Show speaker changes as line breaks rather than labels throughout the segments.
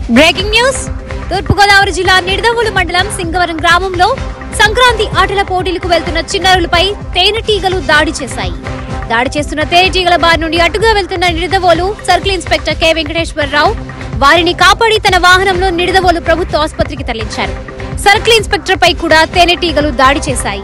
breaking news తూర్పుగోదావరి జిల్లా నిడదవోలు మండలం సింగవరం గ్రామంలో సంక్రాంతి ఆటల పోటీలకు వెళ్తున్న చిన్నారులపై తేనెటీగలు దాడి చేశాయి దాడి చేస్తున్న తేనెటీగల బారి నుండి అటుగా వెళ్తున్న Nidadavolu circle inspector K Venkateswararao వారిని కాపాడి తన వాహనంలో నిడదవోలు ప్రభుత్వ ఆసుపత్రికి తరలించారు సర్కిల్ ఇన్స్పెక్టర్ పై కూడా తేనెటీగలు దాడి చేశాయి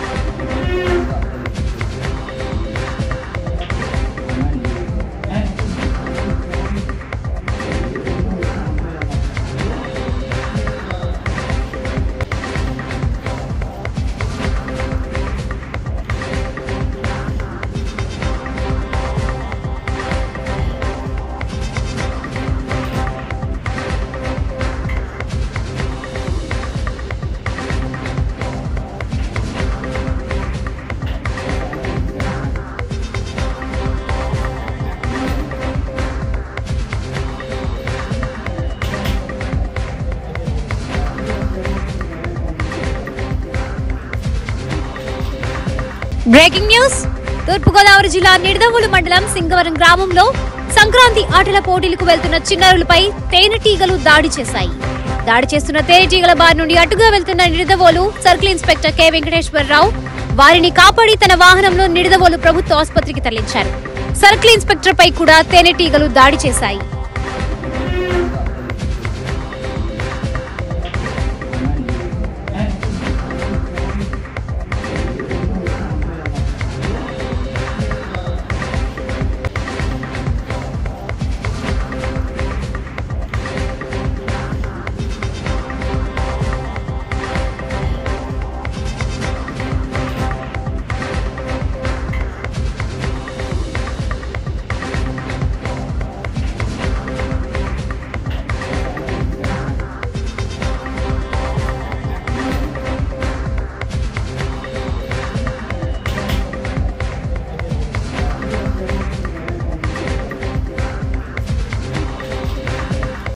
బ్రేకింగ్ న్యూస్ తూర్పుగోదావరి జిల్లా నిడదవోలు మండలం సింగవరం గ్రామంలో సంక్రాంతి ఆటల పోటీలకు వెళ్తున్న చిన్నారులపై తేనెటీగలు దాడి చేశాయి దాడి చేస్తున్న తేనెటీగల బారి నుండి అటుగా వెళ్తున్న Nidadavolu circle inspector K Venkateswararao వారిని కాపాడి తన వాహనంలో నిడదవోలు ప్రభుత్వ ఆసుపత్రికి తరలించారు సర్కిల్ ఇన్స్పెక్టర్ పై కూడా తేనెటీగలు దాడి చేశాయి